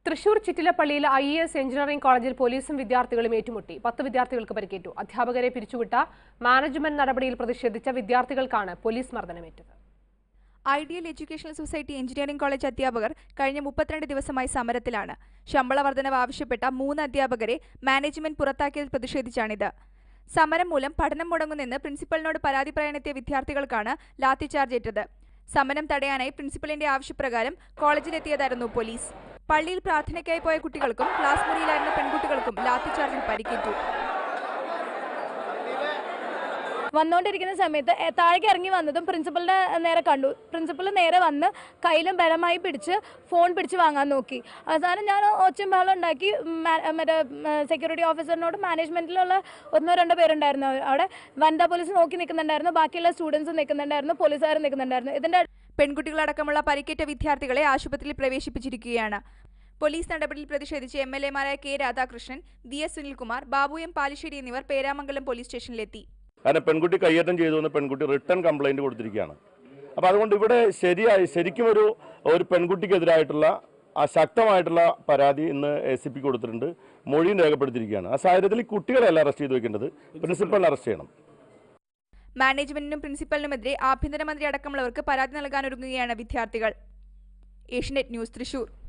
തൃശൂർ ചിറ്റിലപ്പള്ളിയിൽ I S engineering കോളേജിൽ പോലീസും വിദ്യാർത്ഥികളും ഏറ്റുമുട്ടി പത്ത് വിദ്യാർത്ഥികൾക്ക് പരിക്കേറ്റു അധ്യാപകരെ പിരിച്ചുവിട്ട മാനേജ്മെന്റ് നടപടിയിൽ പ്രതിഷേധിച്ച വിദ്യാർത്ഥികൾക്കാണ് പോലീസ് മർദ്ദനമേറ്റത് ideal educational society engineering college അധ്യാപകർ കഴിഞ്ഞ മുപ്പത്തിരണ്ട് ദിവസമായി സമരത്തിലാണ് ശമ്പള വർധനവ് ആവശ്യപ്പെട്ട മൂന്ന് അധ്യാപകരെ മാനേജ്മെന്റ് പുറത്താക്കിയതിൽ പ്രതിഷേധിച്ചാണിത് സമരം മൂലം പഠനം മുടങ്ങുന്നെന്ന് പ്രിൻസിപ്പലിനോട് പരാതി പറയാനെത്തിയ വിദ്യാർത്ഥികൾക്കാണ് ലാത്തിചാർജ് ഏറ്റത് സമരം തടയാനായി പ്രിൻസിപ്പലിന്റെ ആവശ്യപ്രകാരം കോളേജിലെത്തിയതായിരുന്നു പോലീസ് പള്ളിയിൽ പ്രാർത്ഥനയ്ക്കായി പോയ കുട്ടികൾക്കും ക്ലാസ് മുറിയിലായിരുന്ന പെൺകുട്ടികൾക്കും ലാത്തിചാർജിൽ പരിക്കേറ്റു വന്നുകൊണ്ടിരിക്കുന്ന സമയത്ത് എ- താഴേക്ക് ഇറങ്ങി വന്നതും പ്രിൻസിപ്പലിനെ നേരെ കണ്ടു പ്രിൻസിപ്പൽ നേരെ വന്ന് കയ്യിലും ബലമായി പിടിച്ച് ഫോൺ പിടിച്ച് വാങ്ങാൻ നോക്കി അവസാനം ഞാൻ ഒച്ചയും ബഹളം ഉണ്ടാക്കി മാ- മറ്റേ സെക്യൂരിറ്റി ഓഫീസറിനോട് മാനേജ്മെൻറ്റിലുള്ള ഒന്നോ രണ്ടോ പേരുണ്ടായിരുന്നു അവിടെ വനിതാ പോലീസ് നോക്കി നിൽക്കുന്നുണ്ടായിരുന്നു ബാക്കിയുള്ള സ്റ്റുഡൻസ് നിൽക്കുന്നുണ്ടായിരുന്നു പോലീസുകാർ നിൽക്കുന്നുണ്ടായിരുന്നു ഇതിൻ്റെ പെൺകുട്ടികളടക്കമുള്ള പരിക്കേറ്റ വിദ്യാർത്ഥികളെ ആശുപത്രിയിൽ പ്രവേശിപ്പിച്ചിരിക്കുകയാണ് പോലീസ് നടപടിയിൽ പ്രതിഷേധിച്ച് എം എൽ എമാരായ K Radhakrishnan V S Sunilkumar Babu M Palissery എന്നിവർ പേരാമംഗലം പോലീസ് സ്റ്റേഷനിലെത്തി കാരണം പെൺകുട്ടി കയ്യേറ്റം ചെയ്തു എന്ന് പെൺകുട്ടി റിട്ടേൺ കംപ്ലൈന്റ് കൊടുത്തിരിക്കുകയാണ് അപ്പോൾ അതുകൊണ്ട് ഇവിടെ ശരിയായി ശരിക്കും ഒരു ഒരു പെൺകുട്ടിക്കെതിരായിട്ടുള്ള ആ ശക്തമായിട്ടുള്ള പരാതി ഇന്ന് എ സി പി കൊടുത്തിട്ടുണ്ട് മൊഴിയും രേഖപ്പെടുത്തിയിരിക്കുകയാണ് ആ സാഹചര്യത്തിൽ ഈ കുട്ടികളെല്ലാം അറസ്റ്റ് ചെയ്ത് വെക്കേണ്ടത് പ്രിൻസിപ്പലിനെ അറസ്റ്റ് ചെയ്യണം മാനേജ്മെന്റിനും പ്രിൻസിപ്പലിനുമെതിരെ ആഭ്യന്തരമന്ത്രി അടക്കമുള്ളവർക്ക് പരാതി നൽകാനൊരുങ്ങുകയാണ് വിദ്യാർത്ഥികൾ ഏഷ്യനെറ്റ് ന്യൂസ് തൃശൂർ